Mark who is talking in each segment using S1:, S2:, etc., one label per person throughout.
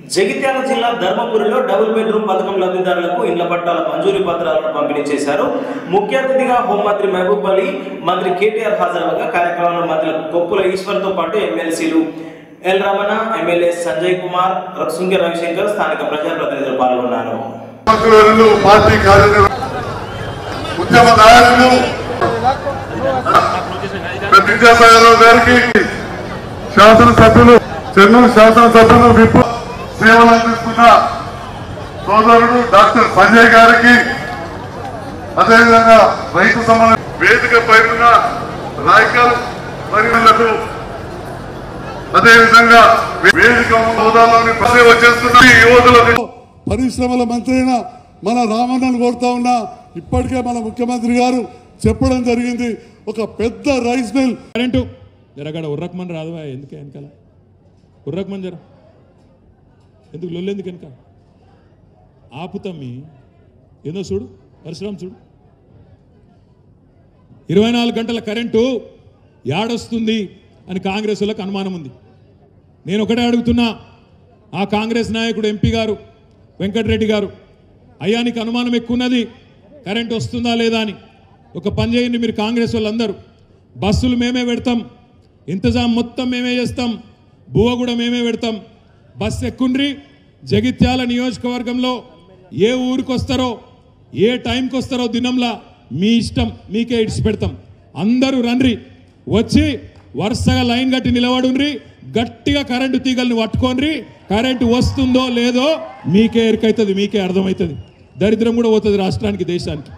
S1: జగిత్యాల జిల్లా ధర్మపురిలో double bedroom పథకం లబ్ధిదారులకు ఇళ్ల పట్టాల మంజూరీ పత్రాలను పంపిణీ చేశారు ముఖ్య అతిథిగా హోంమంత్రి మహబూబ్ అలీ మంత్రి కేటీఆర్ హాజరవగా కార్యక్రమంలో మంత్రి కొప్పుల ఈశ్వర్తో పాటు ఎమ్మెల్సీలు ఎల్ రమణ ఎమ్మెల్యే సంజయ్ కుమార్ సుంకె రవిశంకర్ స్థానిక ప్రజాప్రతినిధులు పాల్గొన్నారు
S2: మంత్రులు పార్టీ కార్యనిర్వాహకులు ఉద్యమదారులు విద్యాసాగరరావు గారికి శాసనసభ్యులు చెన్నూరు శాసనసభ్యులు విప్ సేవలు అందిస్తున్న సోదరుడు డాక్టర్ సంజయ్ గారికి అదేవిధంగా రైతు సంబంధ వేదిక పైన రాయకల్ పరిగణలకు అదేవిధంగా వేదిక హోదాలోని పదవి వచ్చేస్తున్న ఈ యువతులకు
S3: పరిశ్రమల మంత్రి అయిన మన రామన్నను కోరుతా ఉన్నా ఇప్పటికే మన ముఖ్యమంత్రి గారు చెప్పడం జరిగింది ఒక పెద్ద రైస్ మిల్
S4: కరెంటు జరగడ ఉర్రకమని రాదువా ఎందుకే వెనకాల ఉర్రకమని జర ఎందుకు లొల్లు ఎందుకు వెనక ఆపుతమ్మి ఏందో చూడు పరిశ్రమ చూడు ఇరవై నాలుగు గంటల కరెంటు యాడొస్తుంది అని కాంగ్రెస్ వాళ్ళకి అనుమానం ఉంది నేను ఒకటే అడుగుతున్నా ఆ కాంగ్రెస్ నాయకుడు ఎంపీ గారు వెంకటరెడ్డి గారు అయ్యా నీకు అనుమానం ఎక్కువ ఉన్నది కరెంట్ వస్తుందా లేదా అని ఒక పని చేయండి మీరు కాంగ్రెస్ వాళ్ళందరూ బస్సులు మేమే పెడతాం ఇంతజాం మొత్తం మేమే చేస్తాం బువ్వ కూడా మేమే పెడతాం బస్సు ఎక్కుండ్రి జగిత్యాల నియోజకవర్గంలో ఏ ఊరికి వస్తారో ఏ టైంకి వస్తారో దినంలా మీ ఇష్టం మీకే ఇడిచి పెడతాం అందరూ రండ్రి వచ్చి వరుసగా లైన్ కట్టి నిలబడుండ్రి గట్టిగా కరెంటు తీగల్ని పట్టుకోండి కరెంటు వస్తుందో లేదో మీకే ఎరికైతుంది మీకే అర్థమవుతుంది దరిద్రం కూడా పోతుంది రాష్ట్రానికి దేశానికి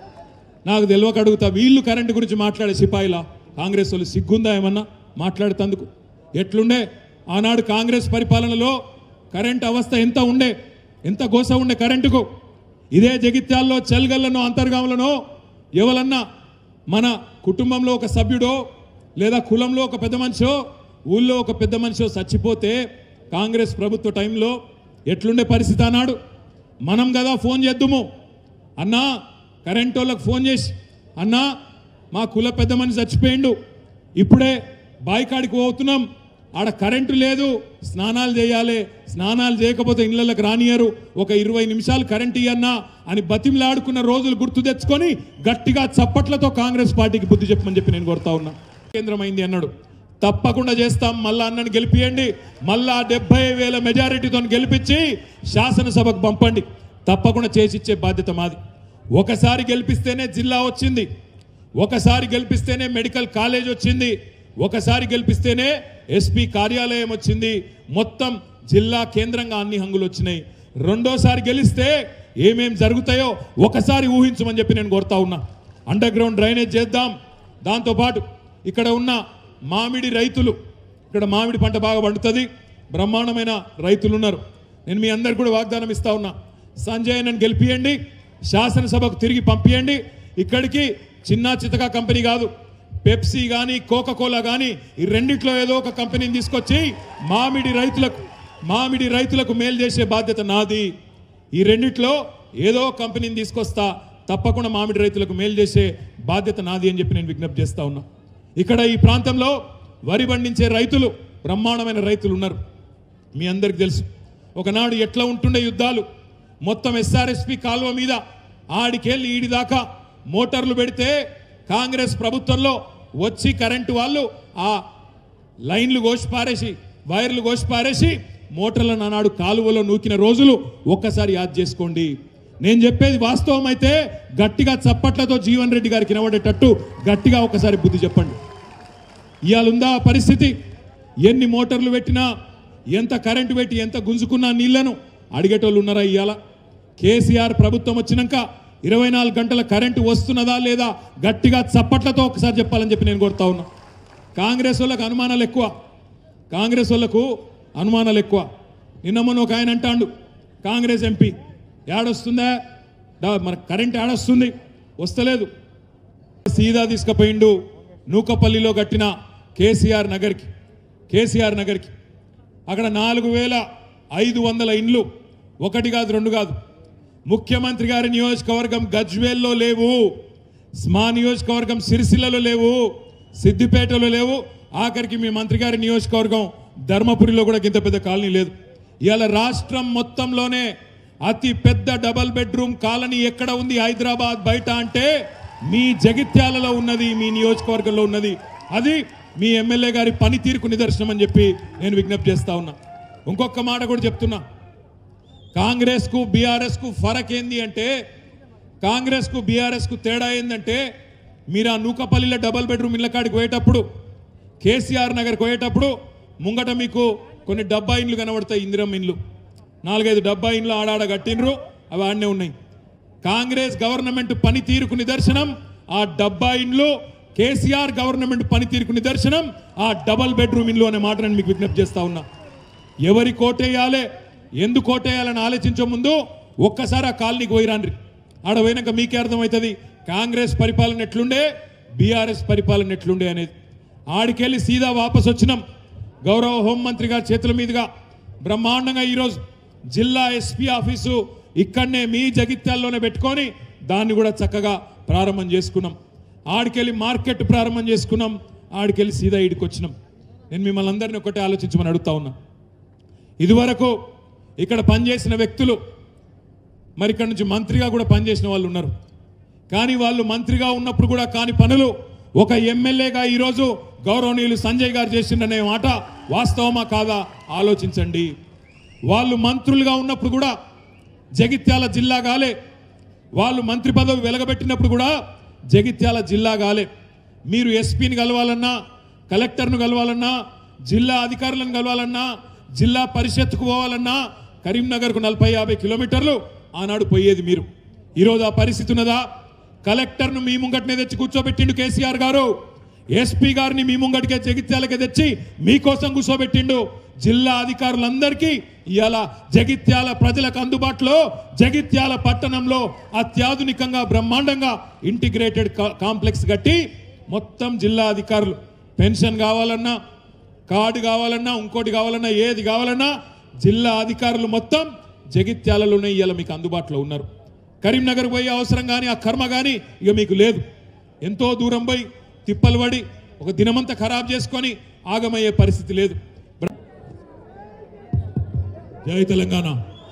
S4: నాకు తెలియక అడుగుతా వీళ్ళు కరెంటు గురించి మాట్లాడే సిపాయిలా కాంగ్రెస్ వాళ్ళు సిగ్గుందా ఏమన్నా మాట్లాడుతందుకు ఎట్లుండే ఆనాడు కాంగ్రెస్ పరిపాలనలో కరెంట్ అవస్థ ఎంత ఉండే ఎంత గోస ఉండే కరెంటుకు ఇదే జగిత్యాల్లో చెల్గల్లను అంతర్గాములను ఎవరన్నా మన కుటుంబంలో ఒక సభ్యుడో లేదా కులంలో ఒక పెద్ద మనిషో ఊళ్ళో ఒక పెద్ద మనిషో చచ్చిపోతే కాంగ్రెస్ ప్రభుత్వ టైంలో ఎట్లుండే పరిస్థితి అన్నాడు మనం కదా ఫోన్ చేద్దుము అన్నా కరెంట్ వాళ్ళకి ఫోన్ చేసి అన్నా మా కుల పెద్ద మనిషి చచ్చిపోయిండు ఇప్పుడే బాయికాడికి పోతున్నాం ఆడ కరెంటు లేదు స్నానాలు చేయాలి స్నానాలు చేయకపోతే ఇళ్ళకి రానియరు ఒక ఇరవై నిమిషాలు కరెంట్ ఇయ్యన్నా అని బతిమిలాడుకున్న రోజులు గుర్తు తెచ్చుకొని గట్టిగా చప్పట్లతో కాంగ్రెస్ పార్టీకి బుద్ధి చెప్పమని చెప్పి నేను కోరుతా ఉన్నా కేంద్రమైంది అన్నాడు తప్పకుండా చేస్తాం మళ్ళా అన్నని గెలిపియండి మళ్ళా డెబ్బై వేల మెజారిటీతో గెలిపించి శాసనసభకు పంపండి తప్పకుండా చేసిచ్చే బాధ్యత మాది ఒకసారి గెలిపిస్తేనే జిల్లా వచ్చింది ఒకసారి గెలిపిస్తేనే మెడికల్ కాలేజ్ వచ్చింది ఒకసారి గెలిపిస్తేనే ఎస్పీ కార్యాలయం వచ్చింది మొత్తం జిల్లా కేంద్రంగా అన్ని హంగులు వచ్చినాయి రెండోసారి గెలిస్తే ఏమేం జరుగుతాయో ఒకసారి ఊహించమని చెప్పి నేను కోరుతా ఉన్నా అండర్ గ్రౌండ్ డ్రైనేజ్ చేద్దాం దాంతోపాటు ఇక్కడ ఉన్న మామిడి రైతులు ఇక్కడ మామిడి పంట బాగా పండుతుంది బ్రహ్మాండమైన రైతులు ఉన్నారు నేను మీ అందరికి కూడా వాగ్దానం ఇస్తా ఉన్నా సంజయ్ నన్ను గెలిపియండి శాసనసభకు తిరిగి పంపియండి ఇక్కడికి చిన్న చితక కంపెనీ కాదు పెప్సీ కానీ కోకా కోలా కానీ ఈ రెండిట్లో ఏదో ఒక కంపెనీని తీసుకొచ్చి మామిడి రైతులకు మామిడి రైతులకు మేలు చేసే బాధ్యత నాది ఈ రెండిట్లో ఏదో ఒక కంపెనీని తీసుకొస్తా తప్పకుండా మామిడి రైతులకు మేలు చేసే బాధ్యత నాది అని చెప్పి నేను విజ్ఞప్తి చేస్తా ఉన్నా ఇక్కడ ఈ ప్రాంతంలో వరి పండించే రైతులు బ్రహ్మాండమైన రైతులు ఉన్నారు మీ అందరికి తెలుసు ఒకనాడు ఎట్లా ఉంటుండే యుద్ధాలు మొత్తం ఎస్ఆర్ఎస్పి కాలువ మీద ఆడికెళ్ళి ఈడి దాకా మోటార్లు పెడితే కాంగ్రెస్ ప్రభుత్వంలో వచ్చి కరెంటు వాళ్ళు ఆ లైన్లు కోసి పారేసి వైర్లు కోసి పారేసి మోటార్లను ఆనాడు కాలువలో నూకిన రోజులు ఒక్కసారి యాద్ చేసుకోండి నేను చెప్పేది వాస్తవం అయితే గట్టిగా చప్పట్లతో జీవన్ రెడ్డి గారికి వినబడేటట్టు గట్టిగా ఒకసారి బుద్ధి చెప్పండి ఇవాళ ఉందా ఆ పరిస్థితి ఎన్ని మోటార్లు పెట్టినా ఎంత కరెంటు పెట్టి ఎంత గుంజుకున్నా నీళ్లను అడిగేటోళ్ళు ఉన్నారా ఇవాళ కేసీఆర్ ప్రభుత్వం వచ్చినాక ఇరవై నాలుగు గంటల కరెంటు వస్తున్నదా లేదా గట్టిగా చప్పట్లతో ఒకసారి చెప్పాలని చెప్పి నేను కోరుతా ఉన్నా కాంగ్రెస్ వాళ్ళకు అనుమానాలు ఎక్కువ కాంగ్రెస్ వాళ్ళకు అనుమానాలు ఎక్కువ నిన్న మొన్న ఒక ఆయన అంటాడు కాంగ్రెస్ ఎంపీ ఏడొస్తుందా డా- మన కరెంట్ ఏడొస్తుంది వస్తలేదు సీదా తీసుకుపోయిండు నూకపల్లిలో కట్టిన కేసీఆర్ నగర్కి కేసీఆర్ నగర్కి అక్కడ నాలుగు వేల ఐదు వందల ఇండ్లు ఒకటి కాదు రెండు కాదు ముఖ్యమంత్రి గారి నియోజకవర్గం గజ్వేల్లో లేవు మా నియోజకవర్గం సిరిసిల్లలో లేవు సిద్దిపేటలో లేవు ఆఖరికి మీ మంత్రి గారి నియోజకవర్గం ధర్మపురిలో కూడా ఇంత పెద్ద కాలనీ లేదు ఇవాళ రాష్ట్రం మొత్తంలోనే అతి పెద్ద డబల్ బెడ్రూమ్ కాలనీ ఎక్కడ ఉంది హైదరాబాద్ బయట అంటే మీ జగిత్యాలలో ఉన్నది మీ నియోజకవర్గంలో ఉన్నది అది మీ ఎమ్మెల్యే గారి పనితీరుకు నిదర్శనం అని చెప్పి నేను విజ్ఞప్తి చేస్తా ఉన్నా ఇంకొక మాట కూడా చెప్తున్నా కాంగ్రెస్కు బీఆర్ఎస్కు ఫరక్ ఏంది అంటే కాంగ్రెస్కు బీఆర్ఎస్కు తేడా ఏంటంటే మీరు ఆ నూకపల్లిలో డబల్ బెడ్రూమ్ ఇళ్ళ కాడికి పోయేటప్పుడు కేసీఆర్ నగర్కి పోయేటప్పుడు ముంగట మీకు కొన్ని డబ్బా ఇండ్లు కనబడతాయి ఇందిరమ్మ ఇండ్లు నాలుగైదు డబ్బా ఇండ్లు ఆడాడ కట్టినరు అవి ఆడనే ఉన్నాయి కాంగ్రెస్ గవర్నమెంట్ పనితీరుకు నిదర్శనం ఆ డబ్బా ఇండ్లు కేసీఆర్ గవర్నమెంట్ పనితీరుకు నిదర్శనం ఆ డబల్ బెడ్రూమ్ ఇండ్లు అనే మాట నేను మీకు విజ్ఞప్తి చేస్తా ఉన్నా ఎవరి కోటేయాలి ఎందుకు కోటేయాలని ఆలోచించే ముందు ఒక్కసారి ఆ కాలనీకి పోయిరాండ్రి ఆడ పోయినాక మీకే అర్థమవుతుంది కాంగ్రెస్ పరిపాలన ఎట్లుండే బీఆర్ఎస్ పరిపాలన ఎట్లుండే అనేది ఆడికెళ్ళి సీదా వాపస్ వచ్చినాం గౌరవ హోంమంత్రి గారి చేతుల మీదుగా బ్రహ్మాండంగా ఈరోజు జిల్లా ఎస్పీ ఆఫీసు ఇక్కడనే మీ జగిత్యాల్లోనే పెట్టుకొని దాన్ని కూడా చక్కగా ప్రారంభం చేసుకున్నాం ఆడికెళ్ళి మార్కెట్ ప్రారంభం చేసుకున్నాం ఆడికెళ్ళి సీదా ఈడికి వచ్చినాం నేను మిమ్మల్ని అందరినీ ఒకటే ఆలోచించమని అడుగుతా ఉన్నా ఇదివరకు ఇక్కడ పనిచేసిన వ్యక్తులు మరి ఇక్కడ నుంచి మంత్రిగా కూడా పనిచేసిన వాళ్ళు ఉన్నారు కానీ వాళ్ళు మంత్రిగా ఉన్నప్పుడు కూడా కాని పనులు ఒక ఎమ్మెల్యేగా ఈరోజు గౌరవనీయులు సంజయ్ గారు చేసిండనే మాట వాస్తవమా కాదా ఆలోచించండి వాళ్ళు మంత్రులుగా ఉన్నప్పుడు కూడా జగిత్యాల జిల్లా గాలే వాళ్ళు మంత్రి పదవి వెలగబెట్టినప్పుడు కూడా జగిత్యాల జిల్లా గాలే మీరు ఎస్పీని కలవాలన్నా కలెక్టర్ను కలవాలన్నా జిల్లా అధికారులను కలవాలన్నా జిల్లా పరిషత్కు పోవాలన్నా కరీంనగర్కు నలభై యాభై కిలోమీటర్లు ఆనాడు పోయేది మీరు ఈరోజు ఆ పరిస్థితి ఉన్నదా కలెక్టర్ను మీ ముంగటనే తెచ్చి కూర్చోబెట్టిండు కేసీఆర్ గారు ఎస్పీ గారిని మీ ముంగటికే జగిత్యాలకే తెచ్చి మీకోసం కూర్చోబెట్టిండు జిల్లా అధికారులందరికీ ఇవాళ జగిత్యాల ప్రజలకు అందుబాటులో జగిత్యాల పట్టణంలో అత్యాధునికంగా బ్రహ్మాండంగా ఇంటిగ్రేటెడ్ కా- కాంప్లెక్స్ కట్టి మొత్తం జిల్లా అధికారులు పెన్షన్ కావాలన్నా కార్డు కావాలన్నా ఇంకోటి కావాలన్నా ఏది కావాలన్నా జిల్లా అధికారులు మొత్తం జగిత్యాలలోనే ఇవాళ మీకు అందుబాటులో ఉన్నారు కరీంనగర్ పోయే అవసరం కానీ ఆ కర్మ కానీ ఇక మీకు లేదు ఎంతో దూరం పోయి తిప్పలు పడి ఒక దినమంతా ఖరాబ్ చేసుకొని ఆగమయ్యే పరిస్థితి లేదు జై తెలంగాణ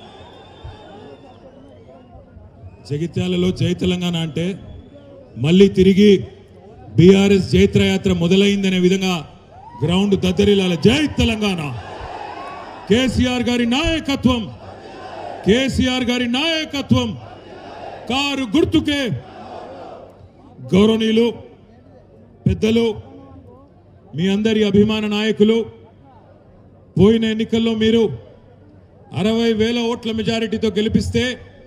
S4: జగిత్యాలలో జై తెలంగాణ అంటే మళ్ళీ తిరిగి బీఆర్ఎస్ జైత్రయాత్ర మొదలైందనే విధంగా గ్రౌండ్ దద్దరిల్లాల జై తెలంగాణ కేసీఆర్ గారి నాయకత్వం కేసీఆర్ గారి నాయకత్వం కారు గుర్తుకే గౌరవనీయులు పెద్దలు మీ అందరి అభిమాన నాయకులు పోయిన ఎన్నికల్లో మీరు అరవై వేల ఓట్ల మెజారిటీతో గెలిపిస్తే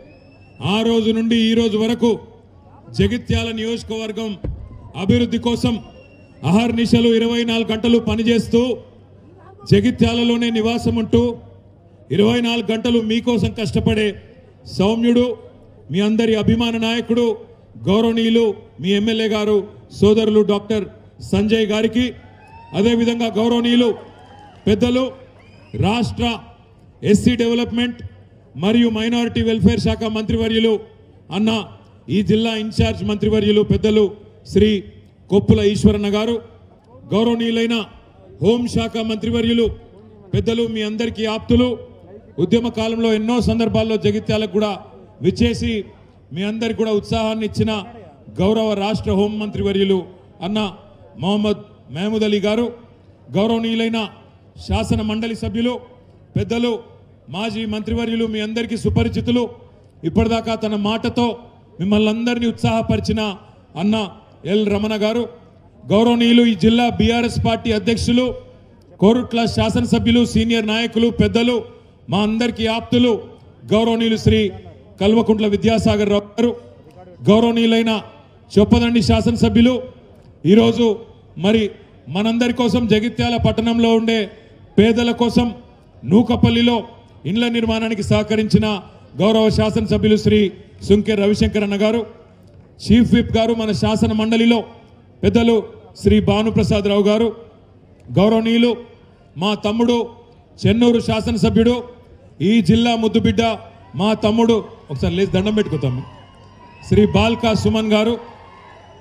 S4: ఆ రోజు నుండి ఈ రోజు వరకు జగిత్యాల నియోజకవర్గం అభివృద్ధి కోసం అహర్నిశలు ఇరవై నాలుగు గంటలు పనిచేస్తూ జగిత్యాలలోనే నివాసం ఉంటూ ఇరవై నాలుగు గంటలు మీకోసం కష్టపడే సౌమ్యుడు మీ అందరి అభిమాన నాయకుడు గౌరవనీయులు మీ ఎమ్మెల్యే గారు సోదరులు డాక్టర్ సంజయ్ గారికి అదేవిధంగా గౌరవనీయులు పెద్దలు రాష్ట్ర ఎస్సీ డెవలప్మెంట్ మరియు మైనారిటీ వెల్ఫేర్ శాఖ మంత్రివర్యులు అన్న ఈ జిల్లా ఇన్ఛార్జ్ మంత్రివర్యులు పెద్దలు శ్రీ కొప్పుల ఈశ్వరన్న గారు గౌరవనీయులైన హోంశాఖ మంత్రివర్యులు పెద్దలు మీ అందరికీ ఆప్తులు ఉద్యమ కాలంలో ఎన్నో సందర్భాల్లో జగిత్యాలకు కూడా విచ్చేసి మీ అందరికి కూడా ఉత్సాహాన్ని ఇచ్చిన గౌరవ రాష్ట్ర హోంమంత్రి వర్యులు అన్న మొహమ్మద్ మహమూద్ అలీ గారు గౌరవనీయులైన శాసన మండలి సభ్యులు పెద్దలు మాజీ మంత్రివర్యులు మీ అందరికీ సుపరిచితులు ఇప్పటిదాకా తన మాటతో మిమ్మల్ని అందరినీ ఉత్సాహపరిచిన అన్న ఎల్ రమణ గారు గౌరవనీయులు ఈ జిల్లా బీఆర్ఎస్ పార్టీ అధ్యక్షులు కోరుట్ల శాసనసభ్యులు సీనియర్ నాయకులు పెద్దలు మా అందరికీ ఆప్తులు గౌరవనీయులు శ్రీ కల్వకుంట్ల విద్యాసాగర్ రావు గారు గౌరవనీయులైన చొప్పదండి శాసనసభ్యులు ఈరోజు మరి మనందరి కోసం జగిత్యాల పట్టణంలో ఉండే పేదల కోసం నూకపల్లిలో ఇండ్ల నిర్మాణానికి సహకరించిన గౌరవ శాసనసభ్యులు శ్రీ సుంకె రవిశంకర్ అన్న గారు చీఫ్ విప్ గారు మన శాసన మండలిలో పెద్దలు శ్రీ భానుప్రసాద్ రావు గారు గౌరవనీయులు మా తమ్ముడు చెన్నూరు శాసనసభ్యుడు ఈ జిల్లా ముద్దుబిడ్డ మా తమ్ముడు ఒకసారి లేచి దండం పెట్టుకుంటాము శ్రీ బాల్కా సుమన్ గారు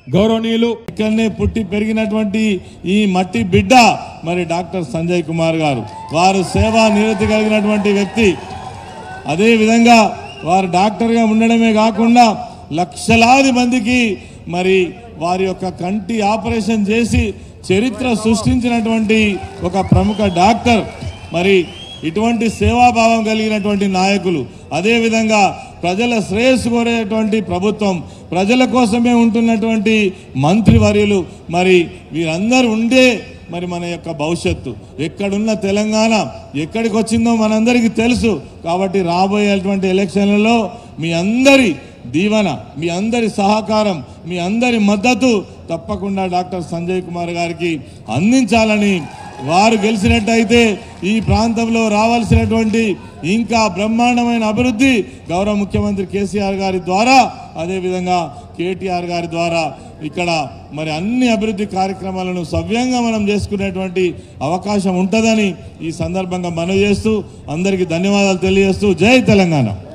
S4: గౌరవనీయులు
S5: ఇక్కడనే పుట్టి పెరిగినటువంటి ఈ మట్టి బిడ్డ మరి డాక్టర్ సంజయ్ కుమార్ గారు వారు సేవా నిరతి కలిగినటువంటి వ్యక్తి అదే విధంగా వారు డాక్టర్గా ఉండడమే కాకుండా లక్షలాది మందికి మరి వారి యొక్క కంటి ఆపరేషన్ చేసి చరిత్ర సృష్టించినటువంటి ఒక ప్రముఖ డాక్టర్ మరి ఇటువంటి సేవాభావం కలిగినటువంటి నాయకులు అదేవిధంగా ప్రజల శ్రేయస్సు కోరేటువంటి ప్రభుత్వం ప్రజల కోసమే ఉంటున్నటువంటి మంత్రివర్యులు మరి వీరందరూ ఉండే మరి మన యొక్క భవిష్యత్తు ఎక్కడున్న తెలంగాణ ఎక్కడికి వచ్చిందో మనందరికీ తెలుసు కాబట్టి రాబోయేటువంటి ఎలక్షన్లలో మీ అందరి దీవెన మీ అందరి సహకారం మీ అందరి మద్దతు తప్పకుండా డాక్టర్ సంజయ్ కుమార్ గారికి అందించాలని వారు గెలిచినట్టయితే ఈ ప్రాంతంలో రావాల్సినటువంటి ఇంకా బ్రహ్మాండమైన అభివృద్ధి గౌరవ ముఖ్యమంత్రి కేసీఆర్ గారి ద్వారా అదేవిధంగా కేటీఆర్ గారి ద్వారా ఇక్కడ మరి అన్ని అభివృద్ధి కార్యక్రమాలను సవ్యంగా మనం చేసుకునేటువంటి అవకాశం ఉంటుందని ఈ సందర్భంగా మనవి చేస్తూ అందరికీ ధన్యవాదాలు తెలియజేస్తూ జై తెలంగాణ